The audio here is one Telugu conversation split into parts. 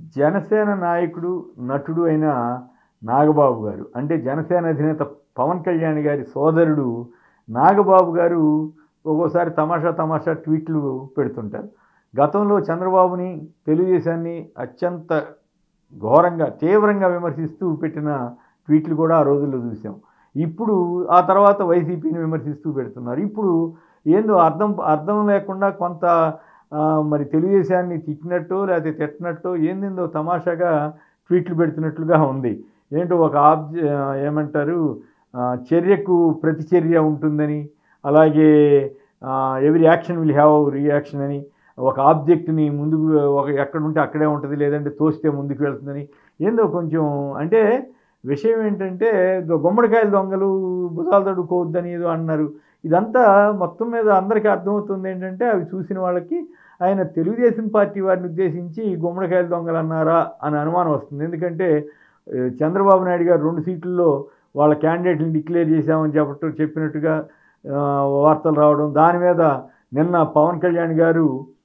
జనసేన నాయకుడు నటుడు అయిన నాగబాబు గారు అంటే జనసేన అధినేత పవన్ కళ్యాణ్ గారి సోదరుడు నాగబాబు గారు ఒక్కోసారి తమాషా తమాషా ట్వీట్లు పెడుతుంటారు గతంలో చంద్రబాబుని తెలుగుదేశాన్ని అత్యంత ఘోరంగా తీవ్రంగా విమర్శిస్తూ పెట్టిన ట్వీట్లు కూడా ఆ రోజుల్లో చూసాం ఇప్పుడు ఆ తర్వాత వైసీపీని విమర్శిస్తూ పెడుతున్నారు ఇప్పుడు ఏందో అర్థం అర్థం లేకుండా కొంత ఆ, మరి తెలుగుదేశాన్ని తిట్టినట్టు లేకపోతే తిట్టినట్టు ఏందేందో తమాషాగా ట్వీట్లు పెడుతున్నట్లుగా ఉంది ఏంటో ఒక ఆబ్జ ఏమంటారు ఆ, చర్యకు ప్రతిచర్య ఉంటుందని అలాగే every action will have reaction అని ఒక ఆబ్జెక్ట్ని ముందుకు ఒక ఎక్కడ ఉంటే అక్కడే ఉంటుంది లేదంటే తోస్తే ముందుకు వెళ్తుందని ఏందో కొంచెం అంటే విషయం ఏంటంటే దో- గుమ్మడికాయల దొంగలు భుజాలు తడుకోవద్దని ఏదో అన్నారు ఇదంతా మొత్తం మీద అందరికీ అర్థమవుతుంది ఏంటంటే అవి చూసిన వాళ్ళకి ఆయన తెలుగుదేశం పార్టీ వారిని ఉద్దేశించి గుమ్మడికాయల దొంగలు అన్నారా అని అనుమానం వస్తుంది ఎందుకంటే ఏ, చంద్రబాబు నాయుడు గారు రెండు సీట్లలో వాళ్ళ క్యాండిడేట్ని డిక్లేర్ చేశామని చెప్పట్టు చెప్పినట్టుగా ఆ, వార్తలు రావడం దాని మీద నిన్న పవన్ కళ్యాణ్ గారు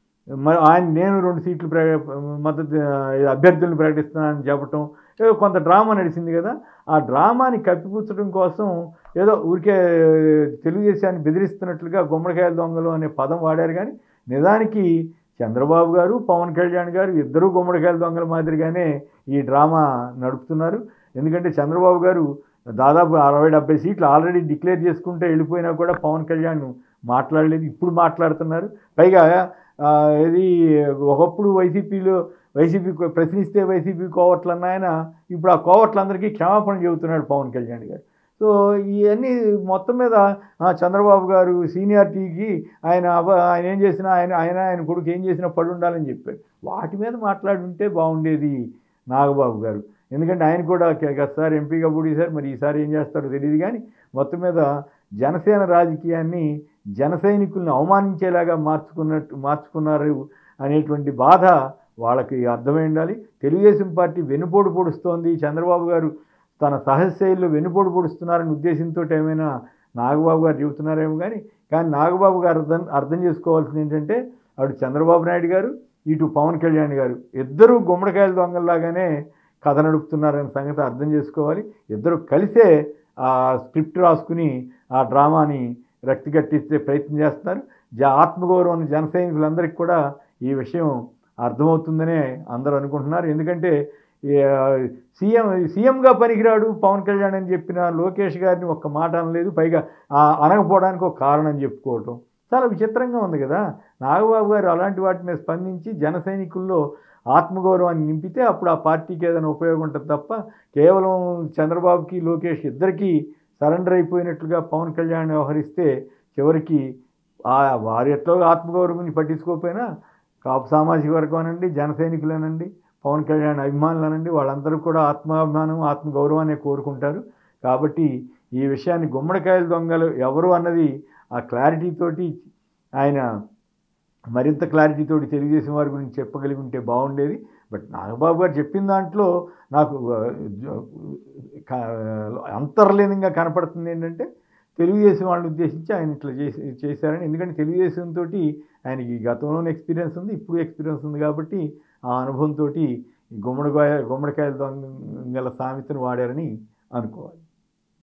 మ- ఆయన నేను రెండు సీట్లు ప్ర మద్దతు ఆ, అభ్యర్థులను ప్రకటిస్తున్నానని చెప్పటం ఏదో కొంత డ్రామా నడిచింది కదా ఆ డ్రామాని కప్పిపుచ్చడం కోసం ఏదో ఊరికే తెలుగుదేశాన్ని బెదిరిస్తున్నట్లుగా గుమ్మడికాయల దొంగలు అనే పదం వాడారు కానీ నిజానికి చంద్రబాబు గారు పవన్ కళ్యాణ్ గారు ఇద్దరూ గుమ్మడికాయల దొంగల మాదిరిగానే ఈ డ్రామా నడుపుతున్నారు ఎందుకంటే చంద్రబాబు గారు దాదాపు అరవై డెబ్బై సీట్లు ఆల్రెడీ డిక్లేర్ చేసుకుంటే వెళ్ళిపోయినా కూడా పవన్ కళ్యాణ్ మాట్లాడలేదు ఇప్పుడు మాట్లాడుతున్నారు పైగా ఆ, ఇది ఒకప్పుడు వైసీపీలో వైసీపీ ప్రశ్నిస్తే వైసీపీ కోవట్లు అన్న ఆయన ఇప్పుడు ఆ కోవట్లందరికీ క్షమాపణ చెబుతున్నాడు పవన్ కళ్యాణ్ గారు సో ఇవన్నీ మొత్తం మీద ఆ, చంద్రబాబు గారు సీనియారిటీకి ఆయన అవ- ఆయన ఏం చేసినా ఆయన ఆయన ఆయన కొడుకు ఏం చేసినా పడి ఉండాలని చెప్పాడు వాటి మీద మాట్లాడి ఉంటే బాగుండేది నాగబాబు గారు ఎందుకంటే ఆయన కూడా క- గతసారి ఎంపీగా పూడేశారు మరి ఈసారి ఏం చేస్తారో తెలియదు కానీ మొత్తం మీద జనసేన రాజకీయాన్ని జన సైనికుల్ని అవమానించేలాగా మార్చుకున్నట్టు మార్చుకున్నారు అనేటువంటి బాధ వాళ్ళకి అర్థమై ఉండాలి తెలుగుదేశం పార్టీ వెనుపోటు పొడుస్తోంది చంద్రబాబు గారు తన సహజ శైలిలో వెనుపోటు పొడుస్తున్నారనే ఉద్దేశంతో ఏమైనా నాగబాబు గారు చెబుతున్నారేమో కానీ కానీ నాగబాబు గారు అర్థం అర్థం చేసుకోవాల్సింది ఏంటంటే అటు చంద్రబాబు నాయుడు గారు ఇటు పవన్ కళ్యాణ్ గారు ఇద్దరూ గుమ్మడికాయల దొంగల్లాగానే కథ నడుపుతున్నారనే సంగతి అర్థం చేసుకోవాలి ఇద్దరు కలిసే ఆ స్క్రిప్ట్ రాసుకుని ఆ డ్రామాని రక్తి కట్టించే ప్రయత్నం చేస్తున్నారు జ ఆత్మగౌరవం ఉన్న జన సైనికులందరికీ కూడా ఈ విషయం అర్థమవుతుందనే అందరూ అనుకుంటున్నారు ఎందుకంటే ఈ, ఆ, సీఎం సీఎంగా పనికిరాడు పవన్ కళ్యాణ్ అని చెప్పిన లోకేష్ గారిని ఒక్క మాట అనలేదు పైగా ఆ అనకపోవడానికి ఒక కారణం చెప్పుకోవటం చాలా విచిత్రంగా ఉంది కదా నాగబాబు గారు అలాంటి వాటి మీద స్పందించి జన సైనికుల్లో ఆత్మగౌరవాన్ని నింపితే అప్పుడు ఆ పార్టీకి ఏదైనా ఉపయోగం ఉంటుంది తప్ప కేవలం చంద్రబాబుకి లోకేష్ ఇద్దరికీ సరెండర్ అయిపోయినట్లుగా పవన్ కళ్యాణ్ వ్యవహరిస్తే చివరికి ఆ వారి ఎట్లో ఆత్మగౌరవం పట్టించుకోకపోయినా కాపు సామాజిక వర్గం అనండి జన సైనికులనండి పవన్ కళ్యాణ్ అభిమానులు అనండి వాళ్ళందరూ కూడా ఆత్మాభిమానం ఆత్మగౌరవాన్ని కోరుకుంటారు కాబట్టి ఈ విషయాన్ని గుమ్మడికాయల దొంగలు ఎవరు అన్నది ఆ క్లారిటీ తోటి ఆయన మరింత క్లారిటీ తోటి తెలుగుదేశం వారి గురించి చెప్పగలిగి ఉంటే బాగుండేది బట్ నాగబాబు గారు చెప్పిన దాంట్లో నాకు ఆ, జ- క- అంతర్లీనంగా కనపడుతుంది ఏంటంటే తెలుగుదేశం వాళ్ళని ఉద్దేశించి ఆయన ఇట్లా చేసి చేశారని ఎందుకంటే తెలుగుదేశంతో ఆయనకి గతంలోనే ఎక్స్పీరియన్స్ ఉంది ఇప్పుడు ఎక్స్పీరియన్స్ ఉంది కాబట్టి ఆ అనుభవంతో గుమ్మడికాయ గుమ్మడికాయల దొంగల సామెతను వాడారని అనుకోవాలి